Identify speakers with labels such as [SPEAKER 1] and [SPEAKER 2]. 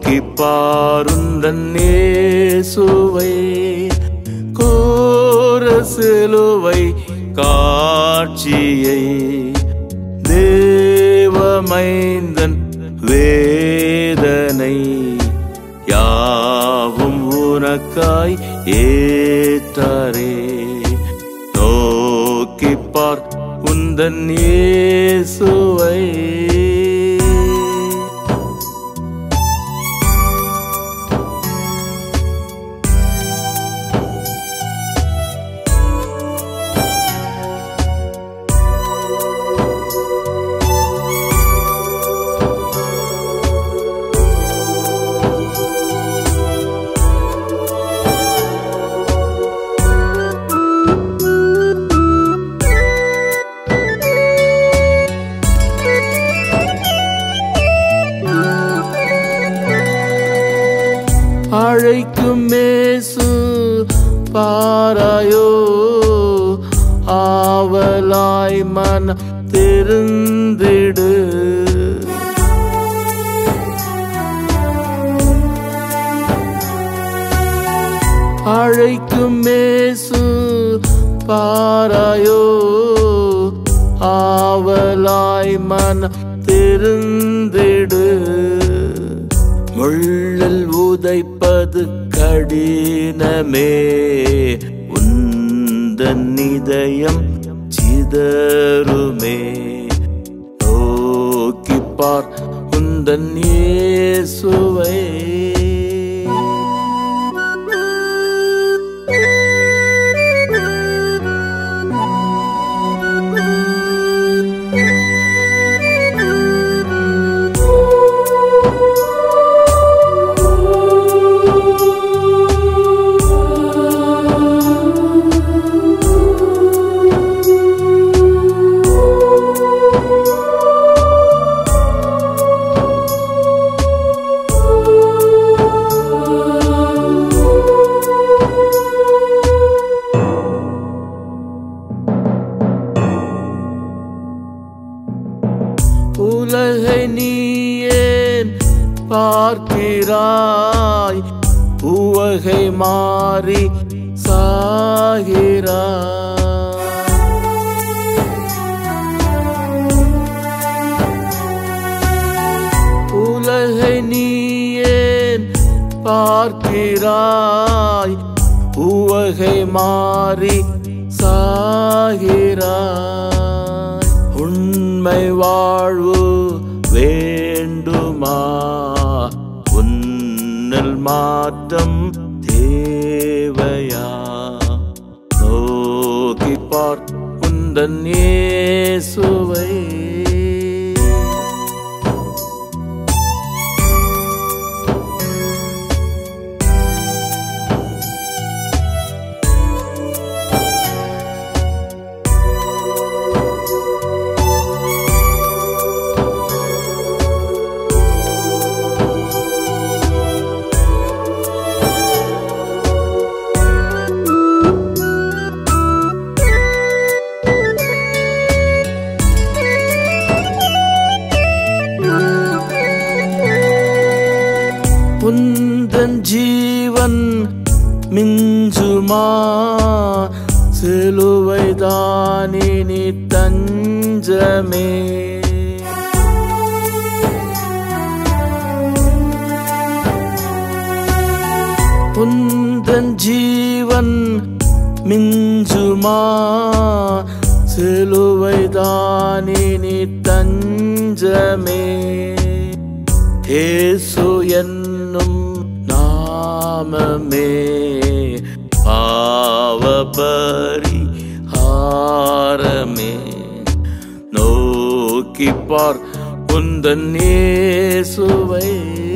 [SPEAKER 1] நோக்கி பாருந்தன் இயேசுவை கோர சிலுவை காட்சியை தேவமைந்தன் வேதனை யாவும் உனக்காய் ஏத்தாரே நோக்கி பார் உந்தன் இயேசுவை அழைக்கும் மேசு பாராயோ ஆவலாய் மன திருந்திடு அழைக்கும் மேசு பாராயோ ஆவலாய் மன திருந்திடு முள்ளல் உதைப்பது கடினமே உந்தன் இதயம் சிதறுமே நோக்கி பார் உந்தன் இயேசுவை உலகை நீ ஏன் பார்க்கிறாய் உவகை மாறி சாகிறாய் உலகை நீ ஏன் பார்க்கிறாய் உவகை மாறி சாகிறாய் உண்மை வாழ்வு வேண்டுமா உன்னல் மாற்றம் தேவையா நோக்கி பார் உந்தன் இயேசுவை உந்தன் ஜீவன் மிஞ்சுமா சிலுவைதானி தஞ்சமே உந்தன் ஜீவன் மிஞ்சுமா சிலுவைதானி தஞ்சமே ஏசு என்னும் நாமமே பாவபரி ஹாரமே நோக்கி பார் உந்தன் இயேசுவை